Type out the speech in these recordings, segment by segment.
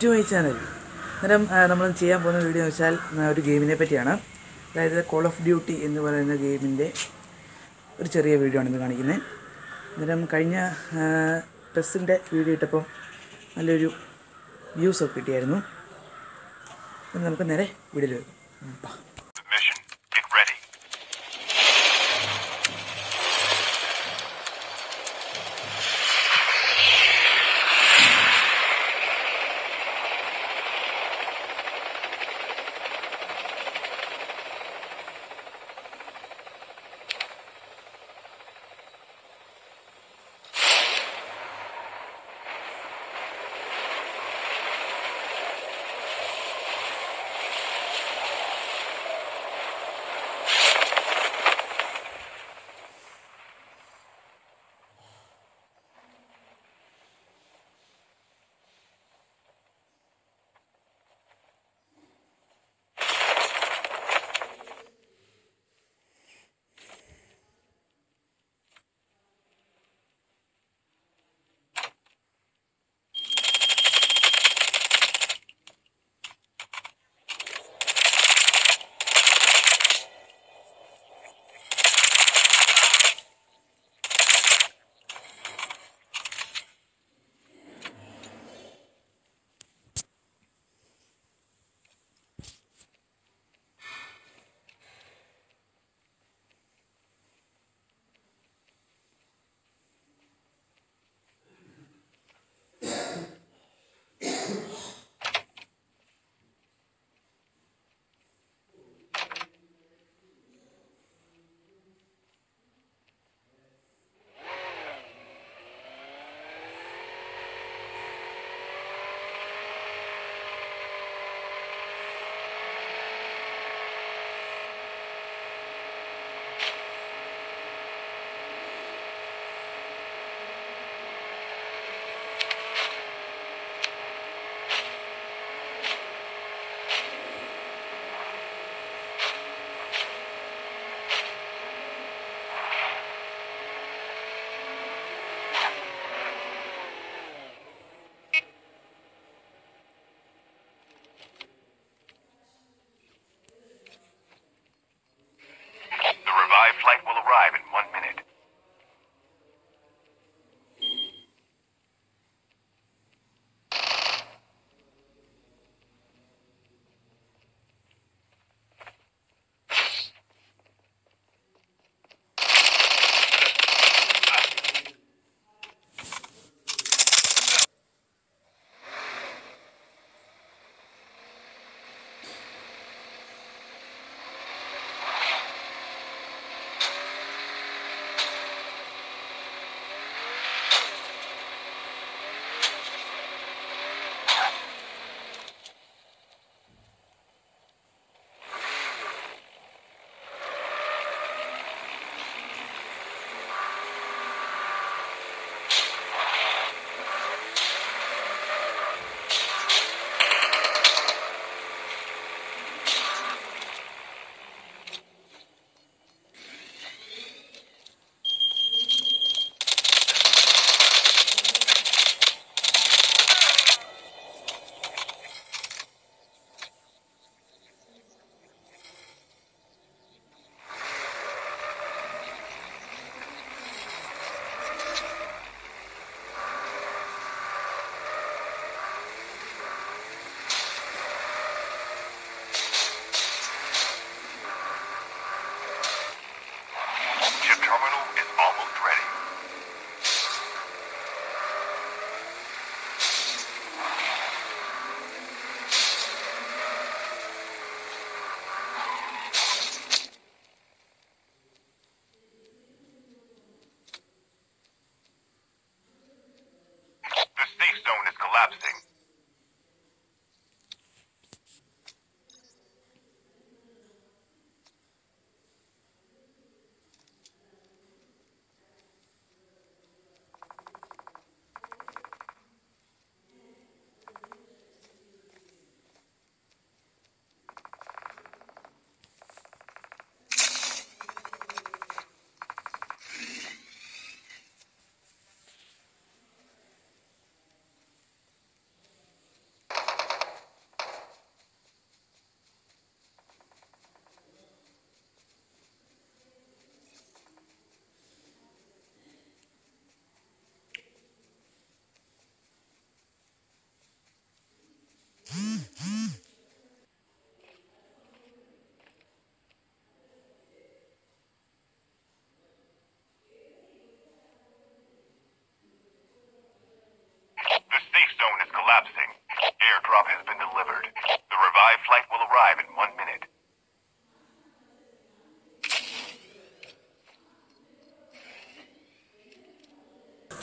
To my channel അന്നേരം നമ്മൾ ചെയ്യാൻ പോകുന്ന വീഡിയോ എന്ന് വെച്ചാൽ ആ, ഒരു ഗെയിമിനെ പറ്റിയാണ് അതായത് കോൾ ഓഫ് ഡ്യൂട്ടി എന്ന് പറയുന്ന ഗെയിമിൻ്റെ ഒരു ചെറിയ വീഡിയോ ആണ് ഇന്ന് കാണിക്കുന്നത് അന്നേരം കഴിഞ്ഞ ടെസ്റ്റിൻ്റെ വീഡിയോ ഇട്ടപ്പം നല്ലൊരു വ്യൂസൊക്കെ കിട്ടിയായിരുന്നു അപ്പം നമുക്ക് നേരെ വീഡിയോയിൽ പോകാം Mission. Get ready.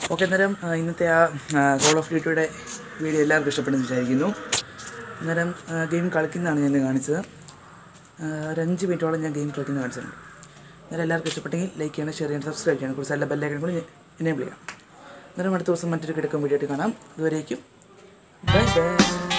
ഓക്കെ അന്നേരം ആ, ഇന്നത്തെ ആ കോൾ ഓഫ് ഡ്യൂട്ടിയുടെ വീഡിയോ എല്ലാവർക്കും ഇഷ്ടപ്പെടുന്നു വിചാരിക്കുന്നു അന്നേരം ഗെയിം കളിക്കുന്നതാണ് ഞാൻ ഇന്ന് കാണിച്ചത് ആ, ഒരു അഞ്ച് മിനിറ്റോളം ഞാൻ ഗെയിം കളിക്കുന്നത് കാണിച്ചിട്ടുണ്ട് അന്നേരം എല്ലാവർക്കും ഇഷ്ടപ്പെട്ടെങ്കിൽ ലൈക്ക് ചെയ്യണം ഷെയർ ചെയ്യണം സബ്സ്ക്രൈബ് ചെയ്യണം കുറച്ച് എല്ലാ ബെല്ലൈക്കനും കൂടി എനേബിൾ ചെയ്യാം അന്നേരം അടുത്ത ദിവസം മറ്റൊരു കിടക്കും വീഡിയോ ആയിട്ട് കാണാം ഇതുവരേക്കും ബൈ ബൈ